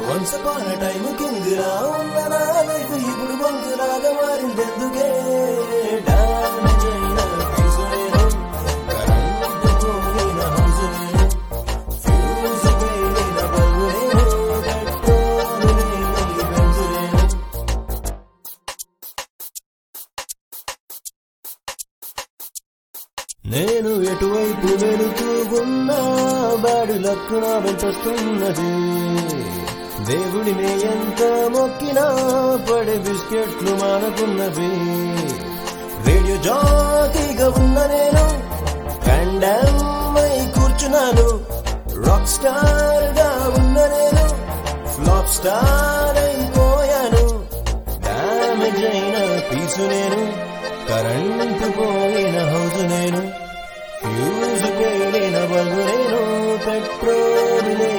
once upon time కిందిరా ఉన్న నా life ఇప్పుడు బంకులాగా మారిందెందుకే డామేజ్ అయిన ఫీజు నేను కరెంటు పోయిన హౌస్ నేను ఫ్యూజ్ పేలిన బల్బు నేను పెట్రోల్ లేని బెంజు నేను నేను ఎటువైపు వెళుతూ ఉన్నా బాడు లక్కు నా వెంటొస్తున్నది దేవుడిని ఎంత మొక్కినా పడే బిస్కెట్లు మానకున్నవి రేడియో జాకీగా ఉన్న నేను కండమ్మై కూర్చున్నాను రాక్ స్టార్ గా ఉన్న నేను ఫ్లాప్ స్టార్ అయిపోయాను డామేజ్ అయిన పీసు నేను కరెంటు పోయిన హౌస్ నేను ఫ్యూజ్ పేలిన బల్బు నేను పెట్రోల్ లేని